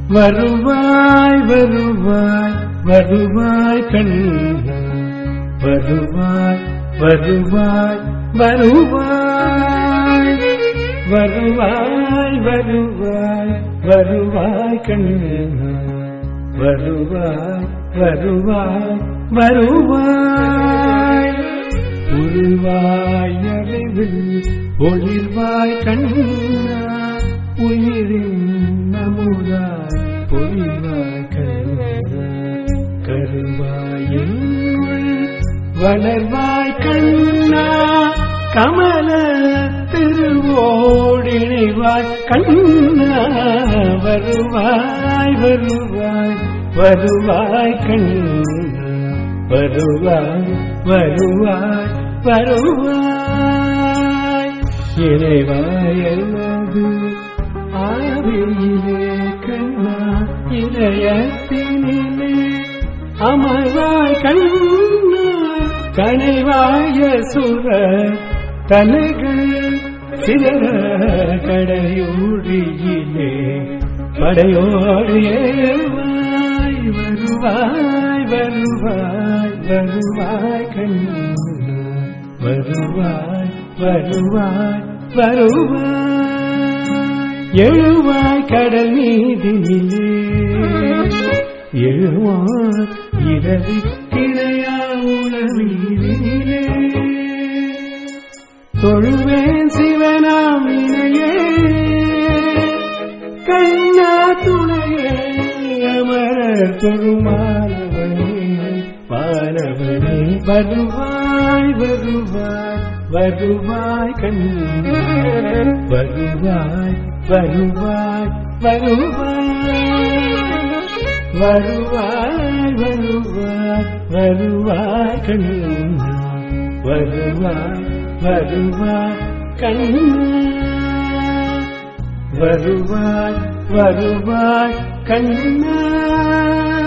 வருவாய் வருவாய் வருவாய் கண்ணா வருவாய் வருவாய் வருவாய் வருவாய் வருவாய் வருவாய் கண்ணா வருவாய் வருவாய் வருவாய் உருவாய் அறிவில் ஒளிர்வாய் கண்ணா உயிரின் நமுதாய் பொழிவாய் கண்ணா கருவாயின் வளர்வாய் கண்ணா கமல திருவோடிணைவாய் கண்ணா வருவாய் வருவாய் வருவாய் கண்ணா வருவாய் வருவாய் வருவாய் இறைவாய் அல்லது ஆவியிலே கண்ணா இதயத்தினிலே அமர்வாய் கண்ணா கனைவாய சுர தலைகள் சிதற கடையூழியிலே படையோடியேவாய் வருவாய் வருவாய் வருவாய் கண்ணா வருவாய் வருவாய் வருவாய் எழுவாய் கடல் மீதினிலே எழுவாய் இரவி கிளையா உணவீதினிலே தொழுவேன் சிவனாம் இணையே கண்ணா துணையே அமரர் தொழுமானவனே மாணவனே வருவாய் வருவாய் வருவாய் கண்ணா வருவாய் வருவாய் வருவாய் வருவாய் வருவாய் வருவாய் கண்ணா வருவாய் வருவாய் கண்ணா வருவாய் வருவாய் கண்ணா